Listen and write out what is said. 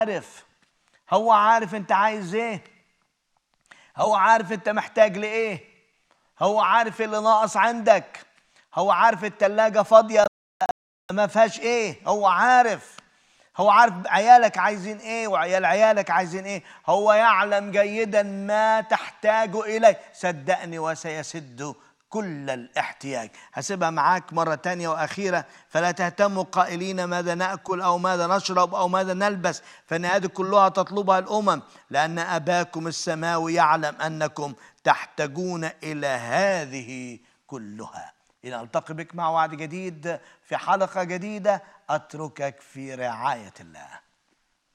عارف هو عارف انت عايز ايه هو عارف انت محتاج لايه هو عارف اللي ناقص عندك هو عارف التلاجة فاضية ما فيهاش ايه هو عارف هو عارف عيالك عايزين ايه وعيال عيالك عايزين ايه هو يعلم جيدا ما تحتاج اليه صدقني وسيسد كل الاحتياج هسيبها معاك مرة تانية وأخيرة فلا تهتموا قائلين ماذا نأكل أو ماذا نشرب أو ماذا نلبس فإن هذه كلها تطلبها الأمم لأن أباكم السماوي يعلم أنكم تحتاجون إلى هذه كلها إلى ألتقي بك مع وعد جديد في حلقة جديدة أتركك في رعاية الله